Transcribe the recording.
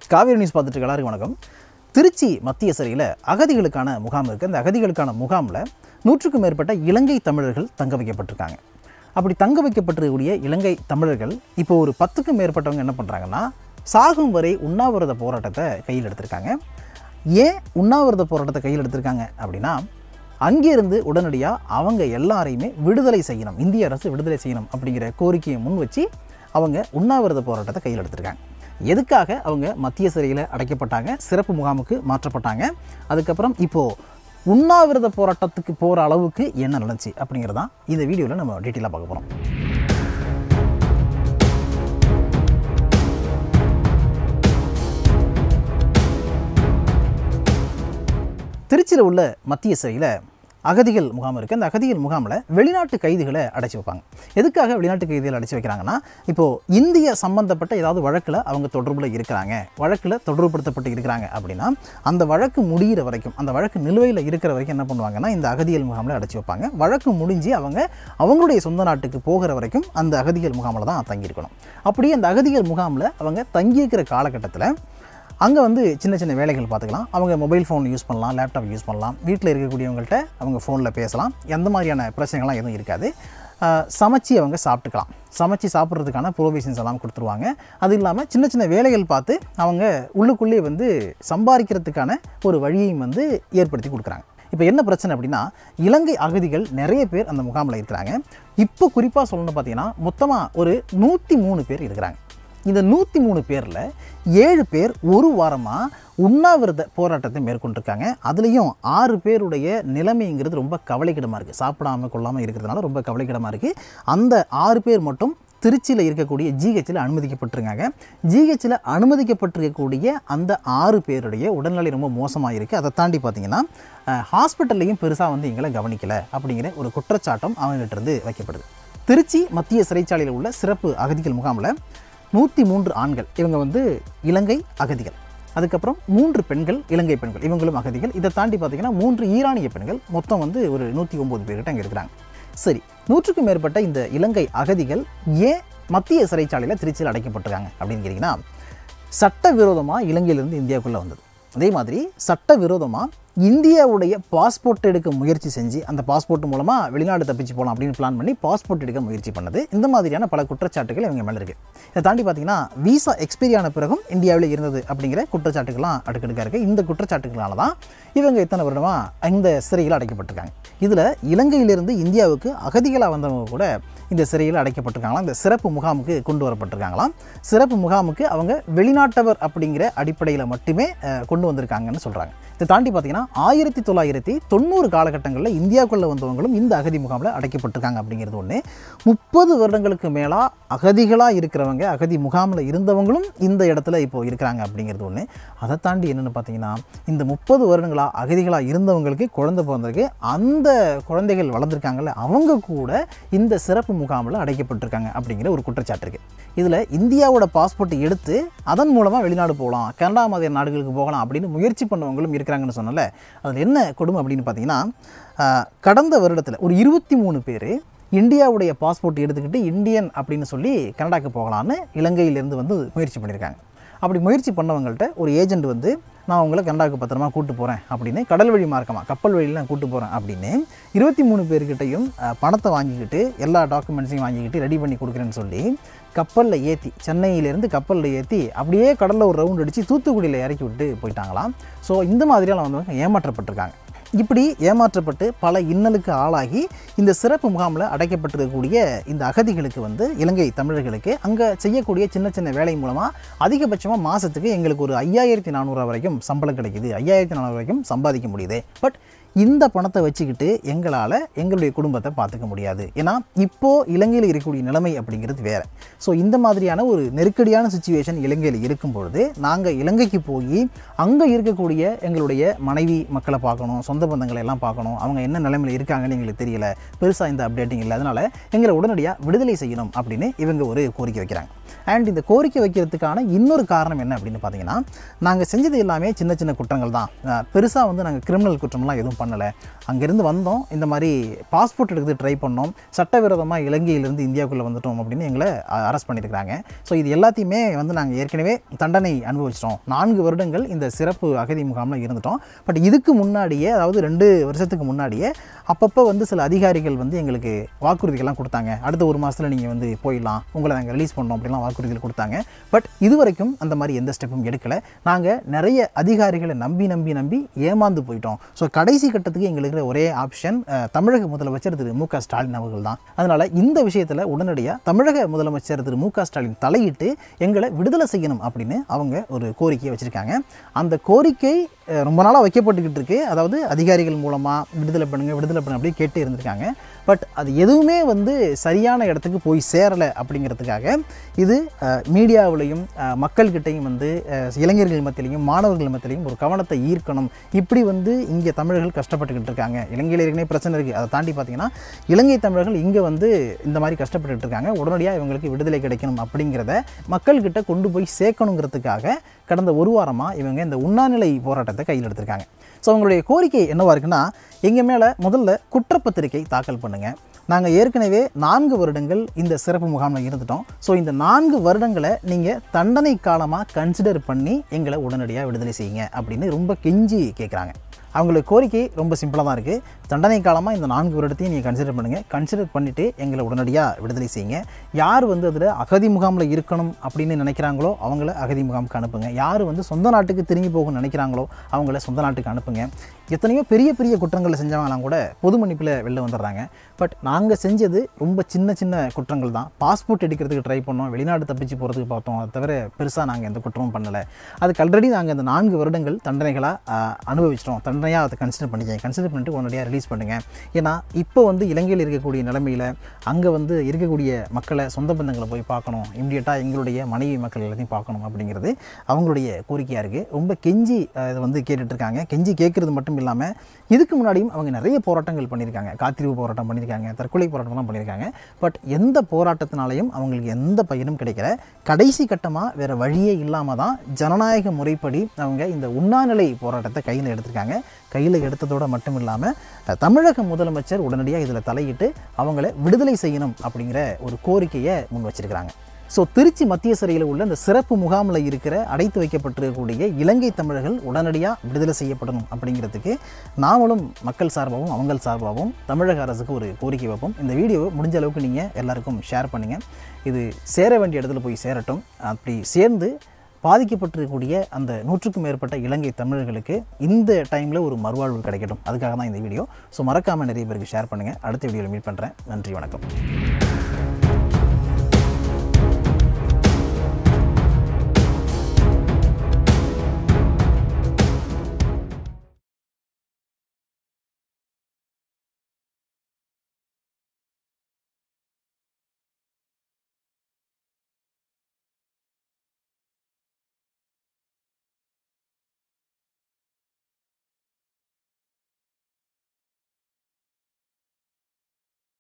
Kaveri news பார்த்துட்டு இருக்க எல்லாருக்கும் வணக்கம் திருச்சி மத்திய சிறையில் அகதிகளுக்கான முகாம் இருக்குது அந்த அகதிகளுக்கான முகாமில் நூற்றுக்கும் மேற்பட்ட இலங்கை தமிழர்கள் தங்க வைக்கப்பட்டிருக்காங்க அப்படி தங்க வைக்கப்பட்டிருக்கக்கூடிய இலங்கை தமிழர்கள் இப்போ ஒரு பத்துக்கும் மேற்பட்டவங்க என்ன பண்ணுறாங்கன்னா சாகும் வரை உண்ணாவிரத போராட்டத்தை கையில் எடுத்திருக்காங்க ஏன் உண்ணாவிரத போராட்டத்தை கையில் எடுத்திருக்காங்க அப்படின்னா அங்கிருந்து உடனடியாக அவங்க எல்லாரையுமே விடுதலை செய்யணும் இந்திய அரசு விடுதலை செய்யணும் அப்படிங்கிற கோரிக்கையை முன் வச்சு அவங்க உண்ணாவிரத போராட்டத்தை கையில் எடுத்திருக்காங்க எதுக்காக அவங்க மத்திய சிறையில் அடைக்கப்பட்டாங்க சிறப்பு முகாமுக்கு மாற்றப்பட்டாங்க அதுக்கப்புறம் இப்போது உண்ணாவிரத போராட்டத்துக்கு போகிற அளவுக்கு என்ன நடந்துச்சு அப்படிங்கிறதான் இந்த வீடியோவில் நம்ம டீட்டெயிலாக பார்க்க போகிறோம் திருச்சியில் உள்ள மத்திய சிறையில் அகதிகள் முகாம் இருக்குது அந்த அகதிகள் முகாமில் வெளிநாட்டு கைதிகளை அடைச்சி வைப்பாங்க எதுக்காக வெளிநாட்டு கைதிகளை அடைச்சி வைக்கிறாங்கன்னா இப்போது இந்திய சம்பந்தப்பட்ட ஏதாவது வழக்கில் அவங்க தொடர்பில் இருக்கிறாங்க வழக்கில் தொடர்புபடுத்தப்பட்டு இருக்கிறாங்க அப்படின்னா அந்த வழக்கு முடிகிற வரைக்கும் அந்த வழக்கு நிலுவையில் இருக்கிற வரைக்கும் என்ன பண்ணுவாங்கன்னா இந்த அகதிகள் முகாமில் அடைச்சி வைப்பாங்க வழக்கு முடிஞ்சு அவங்க அவங்களுடைய சொந்த நாட்டுக்கு போகிற வரைக்கும் அந்த அகதிகள் முகாமில் தான் தங்கியிருக்கணும் அப்படியே அந்த அகதிகள் முகாமில் அவங்க தங்கியிருக்கிற காலகட்டத்தில் அங்கே வந்து சின்ன சின்ன வேலைகள் பார்த்துக்கலாம் அவங்க மொபைல் ஃபோன் யூஸ் பண்ணலாம் லேப்டாப் யூஸ் பண்ணலாம் வீட்டில் இருக்கக்கூடியவங்கள்ட்ட அவங்க ஃபோனில் பேசலாம் எந்த மாதிரியான பிரச்சனைகள்லாம் எதுவும் இருக்காது ஆஹ் சமைச்சு அவங்க சாப்பிட்டுக்கலாம் சமைச்சு சாப்பிட்றதுக்கான ப்ரொவிஷன்ஸ் எல்லாம் கொடுத்துருவாங்க அது இல்லாமல் சின்ன சின்ன வேலைகள் பார்த்து அவங்க உள்ளுக்குள்ளே வந்து சம்பாதிக்கிறதுக்கான ஒரு வழியையும் வந்து ஏற்படுத்தி கொடுக்குறாங்க இப்போ என்ன பிரச்சனை அப்படின்னா இலங்கை அகதிகள் நிறைய பேர் அந்த முகாமில் இருக்கிறாங்க இப்போ குறிப்பாக சொல்லணும்னு பார்த்தீங்கன்னா மொத்தமாக ஒரு நூற்றி மூணு பேர் இருக்கிறாங்க இந்த நூற்றி மூணு பேரில் ஏழு பேர் ஒரு வாரமாக உண்ணாவிரத போராட்டத்தை மேற்கொண்டிருக்காங்க அதுலேயும் ஆறு பேருடைய நிலைமைங்கிறது ரொம்ப கவலைக்கிடமாக இருக்குது சாப்பிடாம கொள்ளாமல் இருக்கிறதுனால ரொம்ப கவலைக்கிடமாக இருக்குது அந்த ஆறு பேர் மட்டும் திருச்சியில் இருக்கக்கூடிய ஜிஹெச்சில் அனுமதிக்கப்பட்டிருக்காங்க ஜிஹெச்சில் அனுமதிக்கப்பட்டிருக்கக்கூடிய அந்த ஆறு பேருடைய உடல்நிலை ரொம்ப மோசமாக இருக்குது அதை தாண்டி பார்த்தீங்கன்னா ஹாஸ்பிட்டல்லையும் பெருசாக வந்து எங்களை கவனிக்கலை அப்படிங்கிற ஒரு குற்றச்சாட்டம் அவங்ககிட்ட இருந்து வைக்கப்படுது திருச்சி மத்திய சிறைச்சாலையில் உள்ள சிறப்பு அகதிகள் முகாமில் நூற்றி மூன்று ஆண்கள் இவங்க வந்து இலங்கை அகதிகள் அதுக்கப்புறம் மூன்று பெண்கள் இலங்கை பெண்கள் இவங்களும் அகதிகள் இதை தாண்டி பார்த்தீங்கன்னா மூன்று ஈரானிய பெண்கள் மொத்தம் வந்து ஒரு நூற்றி ஒம்பது பேர்கிட்ட அங்கே இருக்கிறாங்க சரி நூற்றுக்கும் மேற்பட்ட இந்த இலங்கை அகதிகள் ஏன் மத்திய சிறைச்சாலையில் திருச்சியில் அடைக்கப்பட்டிருக்காங்க அப்படின்னு கேட்டிங்கன்னா சட்டவிரோதமாக இலங்கையிலிருந்து இந்தியாவுக்குள்ளே வந்தது அதே மாதிரி சட்டவிரோதமாக இந்தியாவுடைய பாஸ்போர்ட் எடுக்க முயற்சி செஞ்சு அந்த பாஸ்போர்ட் மூலமாக வெளிநாடு தப்பிச்சு போகலாம் அப்படின்னு பிளான் பண்ணி பாஸ்போர்ட் எடுக்க முயற்சி பண்ணது இந்த மாதிரியான பல குற்றச்சாட்டுகள் இவங்க மேலே இருக்குது இதை தாண்டி பார்த்தீங்கன்னா விசா எக்ஸ்பைரி ஆன பிறகும் இந்தியாவில் இருந்தது அப்படிங்கிற குற்றச்சாட்டுகள்லாம் அடுக்கடுக்காக இருக்குது இந்த குற்றச்சாட்டுகளால தான் இவங்க இத்தனை வருடமாக இந்த சிறையில் அடைக்கப்பட்டிருக்காங்க இதில் இலங்கையிலிருந்து இந்தியாவுக்கு அகதிகளாக வந்தவங்க கூட இந்த சிறையில் அடைக்கப்பட்டிருக்காங்களாம் இந்த சிறப்பு முகாமுக்கு கொண்டு வரப்பட்டிருக்காங்களாம் சிறப்பு முகாமுக்கு அவங்க வெளிநாட்டவர் அப்படிங்கிற அடிப்படையில் மட்டுமே அஹ், கொண்டு வந்திருக்காங்கன்னு சொல்கிறாங்க இதை தாண்டி பார்த்தீங்கன்னா ஆயிரத்தி தொள்ளாயிரத்தி தொண்ணூறு காலகட்டங்களில் இந்தியாவுக்குள்ளே வந்தவங்களும் இந்த அகதி முகாமில் அடைக்கப்பட்டிருக்காங்க அப்படிங்கிறது ஒன்று முப்பது வருடங்களுக்கு மேலாக அகதிகளாக இருக்கிறவங்க அகதி முகாமில் இருந்தவங்களும் இந்த இடத்துல இப்போ இருக்கிறாங்க அப்படிங்கிறது ஒன்று அதை தாண்டி என்னென்னு பார்த்தீங்கன்னா இந்த முப்பது வருடங்களாக அகதிகளாக இருந்தவங்களுக்கு குழந்தை பிறந்திருக்கு அந்த குழந்தைகள் வளர்ந்துருக்காங்கல்ல அவங்க கூட இந்த சிறப்பு முகாமில் அடைக்கப்பட்டிருக்காங்க அப்படிங்கிற ஒரு குற்றச்சாட்டு இருக்குது இதில் இந்தியாவோட பாஸ்போர்ட் எடுத்து அதன் மூலமாக வெளிநாடு போகலாம் கனடா மாதிரியான நாடுகளுக்கு போகலாம் அப்படின்னு முயற்சி பண்ணவங்களும் இருக்கிறாங்கன்னு சொன்னல அதில் என்ன கொடுமை அப்படின்னு பார்த்தீங்கன்னா ஆஹ், கடந்த வருடத்தில் ஒரு இருபத்தி மூணு பேர் இந்தியாவுடைய பாஸ்போர்ட் எடுத்துக்கிட்டு இந்தியன் அப்படின்னு சொல்லி கனடாக்கு போகலான்னு இலங்கையிலேருந்து வந்து முயற்சி பண்ணியிருக்காங்க அப்படி முயற்சி பண்ணவங்கள்ட்ட ஒரு ஏஜென்ட் வந்து நான் உங்களை கனடாவுக்கு பத்திரமா கூட்டு போகிறேன் அப்படின்னு கடல் வழி மார்க்கமாக கப்பல் வழியில் நான் கூட்டு போகிறேன் அப்படின்னு இருபத்தி மூணு பேர்கிட்டையும் அஹ், பணத்தை வாங்கிக்கிட்டு எல்லா டாக்குமெண்ட்ஸையும் வாங்கிக்கிட்டு ரெடி பண்ணி கொடுக்குறேன்னு சொல்லி கப்பலில் ஏற்றி சென்னையிலேருந்து கப்பலில் ஏற்றி அப்படியே கடலில் ஒரு ரவுண்ட் அடித்து தூத்துக்குடியில் இறக்கி விட்டு போயிட்டாங்களாம் ஸோ இந்த மாதிரியெல்லாம் வந்தவங்க ஏமாற்றப்பட்டிருக்காங்க இப்படி ஏமாற்றப்பட்டு பல இன்னலுக்கு ஆளாகி இந்த சிறப்பு முகாமில் அடைக்கப்பட்டிருக்கக்கூடிய இந்த அகதிகளுக்கு வந்து இலங்கை தமிழர்களுக்கு அங்கே செய்யக்கூடிய சின்ன சின்ன வேலை மூலமாக அதிகபட்சமாக மாதத்துக்கு எங்களுக்கு ஒரு ஐயாயிரத்தி நானூறுரூவா வரைக்கும் சம்பளம் கிடைக்குது ஐயாயிரத்தி நானூறு வரைக்கும் சம்பாதிக்க முடியுது பட் இந்த பணத்தை வச்சுக்கிட்டு எங்களால் எங்களுடைய குடும்பத்தை பார்த்துக்க முடியாது ஏன்னா இப்போது இலங்கையில் இருக்கக்கூடிய நிலைமை அப்படிங்கிறது வேறு ஸோ இந்த மாதிரியான ஒரு நெருக்கடியான சுச்சுவேஷன் இலங்கையில் இருக்கும் பொழுது நாங்கள் இலங்கைக்கு போய் அங்கே இருக்கக்கூடிய எங்களுடைய மனைவி மக்களை பார்க்கணும் சொந்த பந்தங்களை எல்லாம் பார்க்கணும் அவங்க என்ன நிலைமையில் இருக்காங்கன்னு எங்களுக்கு தெரியல பெருசாக இந்த அப்டேட்டிங் இல்லை அதனால் எங்களை உடனடியாக விடுதலை செய்யணும் அப்படின்னு இவங்க ஒரு கோரிக்கை வைக்கிறாங்க அண்ட் இந்த கோரிக்கை வைக்கிறதுக்கான இன்னொரு காரணம் என்ன அப்படின்னு பார்த்தீங்கன்னா நாங்கள் செஞ்சது எல்லாமே சின்ன சின்ன குற்றங்கள் தான் பெருசாக வந்து நாங்கள் கிரிமினல் குற்றம்லாம் எதுவும் பண்ணலை அங்கேருந்து வந்தோம் இந்த மாதிரி பாஸ்போர்ட் எடுக்கிறது ட்ரை பண்ணோம் சட்டவிரோதமாக இலங்கையிலிருந்து இந்தியாவுக்குள்ளே வந்துட்டோம் அப்படின்னு எங்களை அரெஸ்ட் பண்ணியிருக்காங்க ஸோ இது எல்லாத்தையுமே வந்து நாங்கள் ஏற்கனவே தண்டனை அனுபவிச்சிட்டோம் நான்கு வருடங்கள் இந்த சிறப்பு அகதி முகாமில் இருந்துட்டோம் பட் இதுக்கு முன்னாடியே அதாவது ரெண்டு வருஷத்துக்கு முன்னாடியே அப்பப்போ வந்து சில அதிகாரிகள் வந்து எங்களுக்கு வாக்குறுதிகள்லாம் கொடுத்தாங்க அடுத்த ஒரு மாதத்தில் நீங்கள் வந்து போயிடலாம் உங்களை நாங்கள் ரிலீஸ் பண்ணோம் அப்படிலாம் வாக்குறுதிகள் கொடுத்தாங்க பட் இது வரைக்கும் அந்த மாதிரி எந்த ஸ்டெப்பும் எடுக்கலை நாங்கள் நிறைய அதிகாரிகளை நம்பி நம்பி நம்பி ஏமாந்து போயிட்டோம் ஸோ கடைசி கட்டத்துக்கு எங்களுக்கு இருக்கிற ஒரே ஆப்ஷன் தமிழக முதலமைச்சர் திரு மு க ஸ்டாலின் அவர்கள் தான் அதனால் இந்த விஷயத்தில் உடனடியாக தமிழக முதலமைச்சர் திரு மு க ஸ்டாலின் தலையிட்டு எங்களை விடுதலை செய்யணும் அப்படின்னு அவங்க ஒரு கோரிக்கையை வச்சுருக்காங்க அந்த கோரிக்கை அஹ், ரொம்ப நாளாக வைக்கப்பட்டுக்கிட்டு இருக்கு அதாவது அதிகாரிகள் மூலமாக விடுதலை பண்ணுங்க விடுதலை பண்ணுங்க அப்படி கேட்டு இருந்திருக்காங்க பட் அது எதுவுமே வந்து சரியான இடத்துக்கு போய் சேரலை அப்படிங்கிறதுக்காக இது மீடியாவிலையும் மக்கள்கிட்டையும் வந்து அஹ், இளைஞர்கள் மத்தியிலையும் மாணவர்கள் மத்தியிலையும் ஒரு கவனத்தை ஈர்க்கணும் இப்படி வந்து இங்கே தமிழர்கள் கஷ்டப்பட்டுக்கிட்டு இருக்காங்க இலங்கையில் ஏற்கனவே பிரச்சனை இருக்குது அதை தாண்டி பார்த்தீங்கன்னா இலங்கை தமிழர்கள் இங்கே வந்து இந்த மாதிரி கஷ்டப்பட்டுட்டு இருக்காங்க உடனடியாக இவங்களுக்கு விடுதலை கிடைக்கணும் அப்படிங்கிறத மக்கள்கிட்ட கொண்டு போய் சேர்க்கணுங்கிறதுக்காக கடந்த ஒரு வாரமாக இவங்க இந்த உண்ணாநிலை போராட்டத்தை கையில் எடுத்திருக்காங்க ஸோ அவங்களுடைய கோரிக்கை என்னவா இருக்குன்னா எங்கள் மேலே முதல்ல குற்றப்பத்திரிக்கை தாக்கல் பண்ணுங்கள் நாங்கள் ஏற்கனவே நான்கு வருடங்கள் இந்த சிறப்பு முகாமில் இருந்துட்டோம் ஸோ இந்த நான்கு வருடங்களை நீங்கள் தண்டனை காலமாக கன்சிடர் பண்ணி எங்களை உடனடியாக விடுதலை செய்யுங்க அப்படின்னு ரொம்ப கெஞ்சி கேட்குறாங்க அவங்களுக்கு கோரிக்கை ரொம்ப சிம்பிளாக தான் இருக்குது தண்டனை காலமாக இந்த நான்கு வருடத்தையும் நீங்கள் கன்சிடர் பண்ணுங்கள் கன்சிடர் பண்ணிவிட்டு எங்களை உடனடியாக விடுதலை செய்யுங்க யார் வந்து அதில் அகதி முகாமில் இருக்கணும் அப்படின்னு நினைக்கிறாங்களோ அவங்கள அகதி முகாமுக்கு அனுப்புங்க யார் வந்து சொந்த நாட்டுக்கு திரும்பி போகணும்னு நினைக்கிறாங்களோ அவங்கள சொந்த நாட்டுக்கு அனுப்புங்க எத்தனையோ பெரிய பெரிய குற்றங்களை செஞ்சவங்களாம் கூட பொது மன்னிப்பில் வெளில வந்துடுறாங்க பட் நாங்கள் செஞ்சது ரொம்ப சின்ன சின்ன குற்றங்கள் தான் பாஸ்போர்ட் எடுக்கிறதுக்கு ட்ரை பண்ணோம் வெளிநாடு தப்பிச்சு போகிறதுக்கு பார்த்தோம் அதை தவிர பெருசாக நாங்கள் எந்த குற்றமும் பண்ணலை அதுக்கு ஆல்ரெடி நாங்கள் இந்த நான்கு வருடங்கள் தண்டனைகளாக அனுபவிச்சிட்டோம் தண்டனையாக அதை கன்சிடர் பண்ணிக்கங்க கன்சிடர் பண்ணிட்டு உடனடியாக ரிலீஸ் பண்ணுங்கள் ஏன்னா இப்போ வந்து இலங்கையில் இருக்கக்கூடிய நிலைமையில் அங்கே வந்து இருக்கக்கூடிய மக்களை சொந்த பந்தங்களை போய் பார்க்கணும் இம்மிடியட்டாக எங்களுடைய மனைவி மக்கள் எல்லாத்தையும் பார்க்கணும் அப்படிங்கிறது அவங்களுடைய கோரிக்கையாக இருக்குது ரொம்ப கெஞ்சி அஹ், இதை வந்து கேட்டுட்ருக்காங்க கெஞ்சி கேட்குறது மட்டும் இல்லாமல் இதுக்கு முன்னாடியும் அவங்க நிறைய போராட்டங்கள் பண்ணியிருக்காங்க காத்திருப்பு போராட்டம் பண்ணியிருக்காங்க தற்கொலை போராட்டம்லாம் பண்ணியிருக்காங்க பட் எந்த போராட்டத்தினாலையும் அவங்களுக்கு எந்த பயனும் கிடைக்கல கடைசி கட்டமாக வேறு வழியே இல்லாமல் தான் ஜனநாயக முறைப்படி அவங்க இந்த உண்ணாநிலை போராட்டத்தை கையில் எடுத்திருக்காங்க கையில் எடுத்ததோடு மட்டும் இல்லாமல் தமிழக முதலமைச்சர் உடனடியாக இதில் தலையிட்டு அவங்கள விடுதலை செய்யணும் அப்படிங்கிற ஒரு கோரிக்கையை முன் வச்சிருக்கிறாங்க ஸோ திருச்சி மத்திய சிறையில் உள்ள இந்த சிறப்பு முகாமில் இருக்கிற அடைத்து வைக்கப்பட்டிருக்கக்கூடிய இலங்கை தமிழர்கள் உடனடியாக விடுதலை செய்யப்படணும் அப்படிங்கிறதுக்கு நாமளும் மக்கள் சார்பாகவும் அவங்கள் சார்பாகவும் தமிழக அரசுக்கு ஒரு கோரிக்கை வைப்போம் இந்த வீடியோவை முடிஞ்ச அளவுக்கு நீங்கள் எல்லாருக்கும் ஷேர் பண்ணுங்கள் இது சேர வேண்டிய இடத்துல போய் சேரட்டும் அப்படி சேர்ந்து பாதிக்கப்பட்டிருக்கக்கூடிய அந்த நூற்றுக்கும் மேற்பட்ட இலங்கை தமிழர்களுக்கு இந்த டைமில் ஒரு மறுவாழ்வு கிடைக்கட்டும் அதுக்காக தான் இந்த வீடியோ ஸோ மறக்காமல் நிறைய பேருக்கு ஷேர் பண்ணுங்கள் அடுத்த வீடியோவில் மீட் பண்ணுறேன் நன்றி வணக்கம்